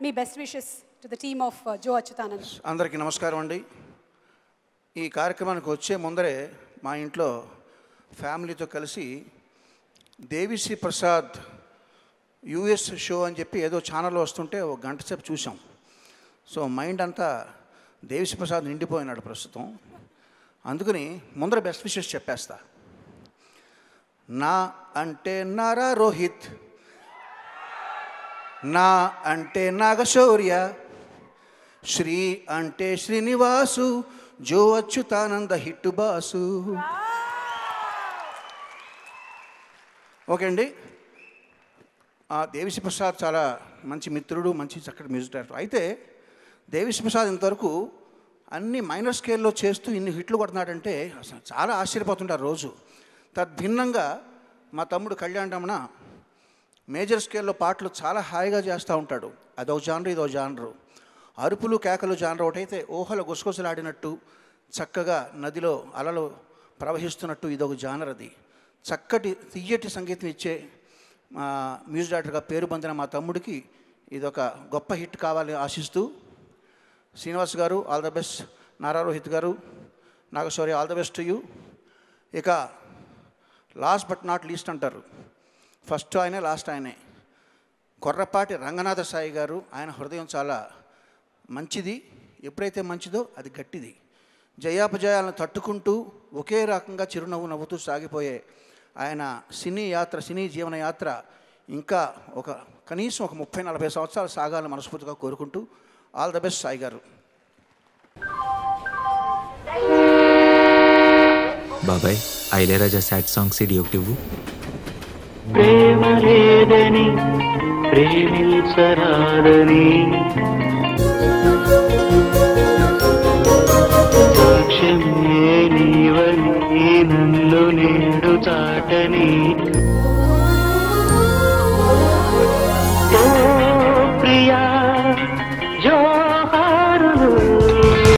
me best wishes to the team of Jyo Achyuthanand అందరికీ నమస్కారం అండి ఈ కార్యక్రమానికి వచ్చే ముందరే మా ఇంట్లో ఫ్యామిలీతో కలిసి దేవిశ్రీ ప్రసాద్ యూఎస్ షో అని చెప్పి ఏదో ఛానల్లో వస్తుంటే ఒక గంట సేపు చూసాం సో మైండ్ అంతా దేవిశ్రీ ప్రసాద్ నిండిపోయినాడు ప్రస్తుతం అందుకని ముందర బెస్ట్ విషెస్ చెప్పేస్తా నా అంటే నారా రోహిత్ నా అంటే నాగశౌర్య శ్రీ అంటే Srinivasu Jyo Achyuthananda hit boss okay అండి ఆ దేవిశ్రీ ప్రసాద్ చాలా మంచి మిత్రుడు మంచి చక్కటి మ్యూజిక్ డైరెక్టర్ అయితే దేవిశ్రీ ప్రసాద్ ఇంతవరకు అన్ని మైనర్ స్కేల్లో చేస్తూ ఇన్ని హిట్లు కొడుతున్నాడంటే అసలు చాలా ఆశ్చర్యపోతుంటారు రోజు తద్భిన్నంగా మా తమ్ముడు కళ్యాణ్ రమణ మేజర్ స్కేల్లో పాటలు చాలా హాయిగా చేస్తూ ఉంటాడు అదో జానరు ఇదో జానరు అరుపులు కేకలు జానరు ఒకటైతే ఊహలు గుసగుసలాడినట్టు చక్కగా నదిలో అలలు ప్రవహిస్తున్నట్టు ఇదొక జానర్ అది చక్కటి తియ్యటి సంగీతం ఇచ్చే ఆ, మ్యూజిక్ డైరెక్టర్గా పేరు పొందిన మా తమ్ముడికి ఇదొక గొప్ప హిట్ కావాలని ఆశిస్తూ శ్రీనివాస్ గారు all the best Nara Rohit గారు Naga Shaurya all the best you ఇక లాస్ట్ బట్ నాట్ లీస్ట్ అంటారు ఫస్ట్ ఆయనే లాస్ట్ ఆయనే కొర్రపాటి రంగనాథ సాయి గారు ఆయన హృదయం చాలా మంచిది ఎప్పుడైతే మంచిదో అది గట్టిది జయాపజయాలను తట్టుకుంటూ ఒకే రకంగా చిరునవ్వు నవ్వుతూ సాగిపోయే ఆయన సినీ యాత్ర సినీ జీవన యాత్ర ఇంకా ఒక కనీసం ఒక ముప్పై నలభై సంవత్సరాలు సాగాలని మనస్ఫూర్తిగా కోరుకుంటూ ఆల్ ద బెస్ట్ సాయి గారు బాబాయ్ ఐలేరాజా సాడ్ సాంగ్ సిడి ఒకటి ఇవ్వు ప్రేమ లేదని ప్రేమించరాదని